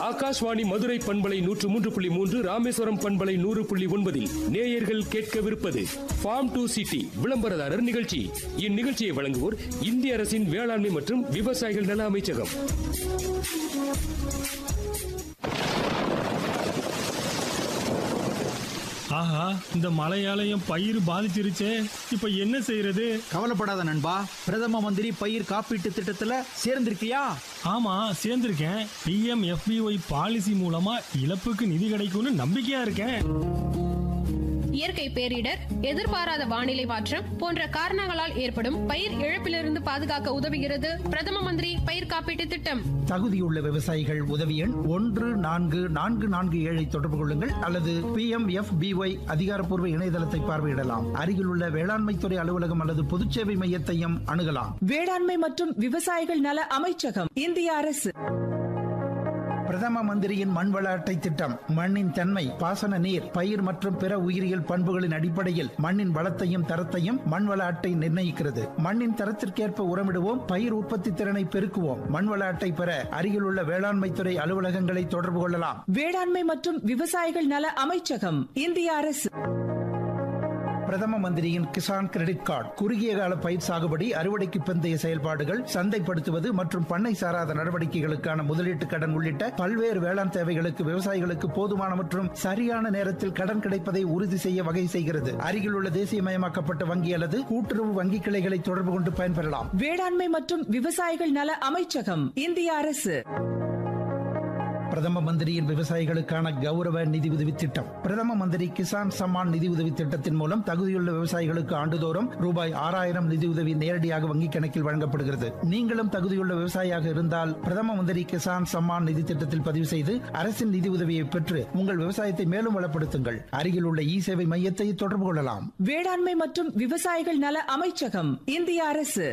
ஆகாஷ்வாணி மதுரை பண்பலை நூற்று மூன்று புள்ளி மூன்று ராமேஸ்வரம் பண்பலை நூறு புள்ளி ஒன்பதில் நேயர்கள் கேட்கவிருப்பது ஃபார்ம் டு சிட்டி விளம்பரதாரர் நிகழ்ச்சி இந்நிகழ்ச்சியை வழங்குவோர் இந்திய அரசின் வேளாண்மை மற்றும் விவசாயிகள் நல அமைச்சகம் ஆஹா இந்த மழையாலயம் பயிர் பாதிச்சிருச்சே இப்ப என்ன செய்யறது கவலைப்படாத நண்பா பிரதம மந்திரி பயிர் காப்பீட்டு திட்டத்துல சேர்ந்திருக்கியா ஆமா சேர்ந்திருக்கேன் பிஎம் எஃபிஒய் பாலிசி மூலமா இழப்புக்கு நிதி கிடைக்கும்னு நம்பிக்கையா இருக்கேன் இயற்கை பேரிடர் எதிர்பாராத வானிலை மாற்றம் போன்ற காரணங்களால் ஏற்படும் பயிர் இழப்பிலிருந்து பாதுகாக்க உதவுகிறது பிரதம மந்திரி பயிர் காப்பீட்டு திட்டம் தகுதியுள்ள விவசாயிகள் உதவி எண் ஒன்று நான்கு நான்கு நான்கு ஏழை தொடர்பு கொள்ளுங்கள் அல்லது பி எம் எஃப் பிஒய் அதிகாரப்பூர்வ இணையதளத்தை பார்வையிடலாம் அருகிலுள்ள வேளாண்மைத்துறை அலுவலகம் அல்லது பொதுச்சேவை மையத்தையும் அணுகலாம் வேளாண்மை மற்றும் விவசாயிகள் நல அமைச்சகம் இந்திய அரசு பிரதம மந்திரியின் மண்வள அட்டை திட்டம் மண்ணின் தன்மை பாசன நீர் பயிர் மற்றும் பிற உயிரியல் பண்புகளின் அடிப்படையில் மண்ணின் வளத்தையும் தரத்தையும் மண்வள அட்டை நிர்ணயிக்கிறது மண்ணின் தரத்திற்கேற்ப உரமிடுவோம் பயிர் உற்பத்தி திறனை பெருக்குவோம் மண்வள அட்டை பெற அருகிலுள்ள வேளாண்மைத்துறை அலுவலகங்களை தொடர்பு கொள்ளலாம் வேளாண்மை மற்றும் விவசாயிகள் நல அமைச்சகம் இந்திய அரசு பிரதம மந்திரியின் கிசான் கிரெடிட் கார்டு குறுகிய கால பயிர் சாகுபடி அறுவடைக்கு பிந்தைய செயல்பாடுகள் சந்தைப்படுத்துவது மற்றும் பண்ணை சாராத நடவடிக்கைகளுக்கான முதலீட்டு கடன் உள்ளிட்ட பல்வேறு வேளாண் தேவைகளுக்கு விவசாயிகளுக்கு போதுமான மற்றும் சரியான நேரத்தில் கடன் கிடைப்பதை உறுதி செய்ய வகை செய்கிறது அருகிலுள்ள தேசியமயமாக்கப்பட்ட வங்கி அல்லது கூட்டுறவு வங்கி கிளைகளை தொடர்பு கொண்டு பயன்பெறலாம் வேளாண்மை மற்றும் விவசாயிகள் நல அமைச்சகம் இந்திய அரசு பிரதம மந்திரியின் விவசாயிகளுக்கான கௌரவ நிதி உதவி திட்டம் பிரதம மந்திரி கிசான் சம்மான் நிதி உதவி திட்டத்தின் மூலம் தகுதியுள்ள விவசாயிகளுக்கு ஆண்டுதோறும் ரூபாய் ஆறாயிரம் நிதி உதவி நேரடியாக வங்கிக் கணக்கில் வழங்கப்படுகிறது நீங்களும் தகுதியுள்ள விவசாயியாக இருந்தால் பிரதம மந்திரி கிசான் சம்மான் நிதி திட்டத்தில் பதிவு செய்து அரசின் நிதி உதவியை பெற்று உங்கள் விவசாயத்தை மேலும் வளப்படுத்துங்கள் அருகில் உள்ள இ சேவை மையத்தை தொடர்பு கொள்ளலாம் வேளாண்மை மற்றும் விவசாயிகள் நல அமைச்சகம் இந்திய அரசு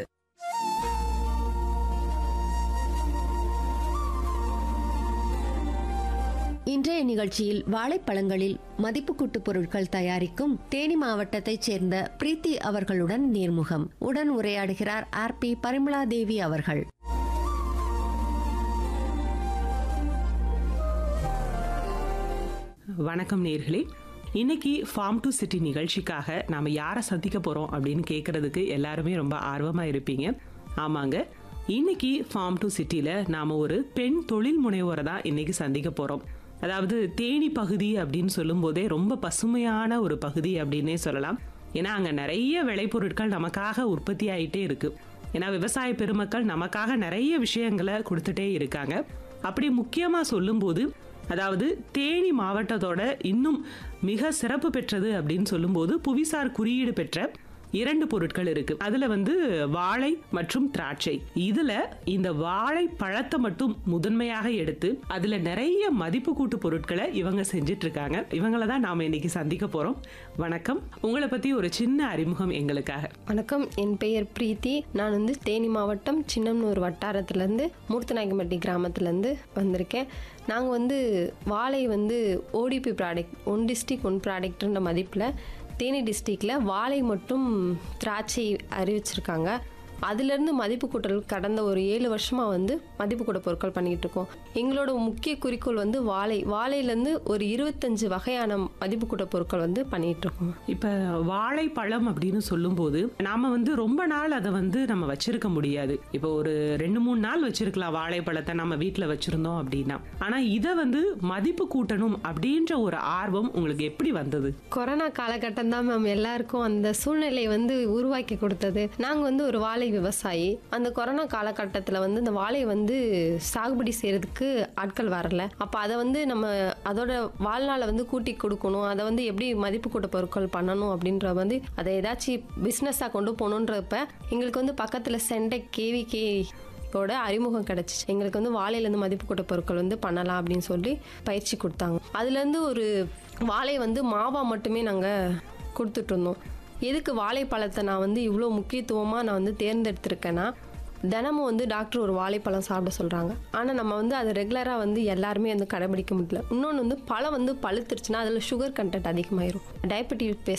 இன்றைய நிகழ்ச்சியில் வாழைப்பழங்களில் மதிப்பு கூட்டு பொருட்கள் தயாரிக்கும் தேனி மாவட்டத்தைச் சேர்ந்த பிரீத்தி அவர்களுடன் நேர்முகம் உடன் உரையாடுகிறார் ஆர் பி பரிமளா தேவி அவர்கள் வணக்கம் நேர்களே இன்னைக்கு ஃபார்ம் டு சிட்டி நிகழ்ச்சிக்காக நாம யாரை சந்திக்க போறோம் அப்படின்னு கேட்கறதுக்கு எல்லாருமே ரொம்ப ஆர்வமா இருப்பீங்க ஆமாங்க இன்னைக்கு ஃபார்ம் டு சிட்டில நாம ஒரு பெண் தொழில் முனைவோரை தான் இன்னைக்கு சந்திக்க போறோம் அதாவது தேனி பகுதி அப்படின்னு சொல்லும்போதே ரொம்ப பசுமையான ஒரு பகுதி அப்படின்னே சொல்லலாம் ஏன்னா அங்க நிறைய விளைபொருட்கள் நமக்காக உற்பத்தி ஆயிட்டே இருக்கு ஏன்னா விவசாய பெருமக்கள் நமக்காக நிறைய விஷயங்களை கொடுத்துட்டே இருக்காங்க அப்படி முக்கியமா சொல்லும்போது அதாவது தேனி மாவட்டத்தோட இன்னும் மிக சிறப்பு பெற்றது அப்படின்னு சொல்லும்போது புவிசார் குறியீடு பெற்ற இரண்டு பொருட்கள் இருக்கு அதுல வந்து வாழை மற்றும் திராட்சை இதுல இந்த வாழை பழத்தை மட்டும் முதன்மையாக எடுத்து அதுல நிறைய மதிப்பு கூட்டு பொருட்களை இவங்க செஞ்சிட்டு இருக்காங்க இவங்கள தான் நாம இன்னைக்கு சந்திக்க போறோம் வணக்கம் உங்களை பத்தி ஒரு சின்ன அறிமுகம் எங்களுக்காக வணக்கம் என் பெயர் பிரீத்தி நான் வந்து தேனி மாவட்டம் சின்னம்னூர் வட்டாரத்துலேருந்து மூர்த்தநாயக்கம்பட்டி கிராமத்துலேருந்து வந்திருக்கேன் நாங்கள் வந்து வாழை வந்து ODOP product one district one ப்ராடக்ட்ன்ற மதிப்பில் தேனி டிஸ்ட்ரிக்டில் வாழை மட்டும் திராட்சை அறிவிச்சிருக்காங்க அதுலேருந்து மதிப்பு கூட்டல் கடந்த ஒரு ஏழு வருஷமாக வந்து மதிப்பு கூட்ட பொருட்கள் பண்ணிக்கிட்டு இருக்கோம் எங்களோட முக்கிய குறிக்கோள் வந்து வாழை வாழையிலேருந்து ஒரு இருபத்தஞ்சு வகையான மதிப்பு கூட்ட பொருட்கள் வந்து பண்ணிகிட்டு இருக்கோம் இப்ப வாழைப்பழம் அப்படின்னு சொல்லும்போது நாம வந்து ரொம்ப நாள் அதை வந்து நம்ம வச்சிருக்க முடியாது இப்போ ஒரு ரெண்டு மூணு நாள் வச்சிருக்கலாம் வாழைப்பழத்தை நம்ம வீட்டில் வச்சிருந்தோம் அப்படின்னா ஆனா இதை வந்து மதிப்பு கூட்டணும் அப்படின்ற ஒரு ஆர்வம் உங்களுக்கு எப்படி வந்தது கொரோனா காலகட்டம் தான் மேம் எல்லாருக்கும் அந்த சூழ்நிலை வந்து உருவாக்கி கொடுத்தது நாங்கள் வந்து ஒரு வாழை விவசாயி அந்த கொரோனா காலகட்டத்தில் வந்து இந்த வாழை வந்து சாகுபடி செய்யறதுக்கு ஆட்கள் வரல அப்போ அதை வந்து நம்ம அதோட வாழ்நாளை வந்து கூட்டி கொடுக்கணும் அதை வந்து எப்படி மதிப்பு கூட்ட பொருட்கள் பண்ணணும் அப்படின்ற வந்து அதை ஏதாச்சும் பிஸ்னஸாக கொண்டு போகணுன்றப்ப எங்களுக்கு வந்து பக்கத்தில் சென்டெக் கேவிகே ஓட அறிமுகம் கிடைச்சிச்சு எங்களுக்கு வந்து வாழையிலேருந்து மதிப்பு கூட்ட பொருட்கள் வந்து பண்ணலாம் அப்படின்னு சொல்லி பயிற்சி கொடுத்தாங்க அதுலேருந்து ஒரு வாழை வந்து மாவா மட்டுமே நாங்கள் கொடுத்துட்டு இருந்தோம் எதுக்கு வாழைப்பழத்தை நான் வந்து இவ்வளோ முக்கியத்துவமாக நான் வந்து தேர்ந்தெடுத்திருக்கேன்னா தினமும் வந்து டாக்டர் ஒரு வாழைப்பழம் சாப்பிட சொல்கிறாங்க ஆனால் நம்ம வந்து அதை ரெகுலராக வந்து எல்லாருமே வந்து கடைபிடிக்க முடியல இன்னொன்று வந்து பழம் வந்து பழுத்துருச்சுன்னா அதில் சுகர் கண்டென்ட் அதிகமாயிரும் டயபெட்டிஸ்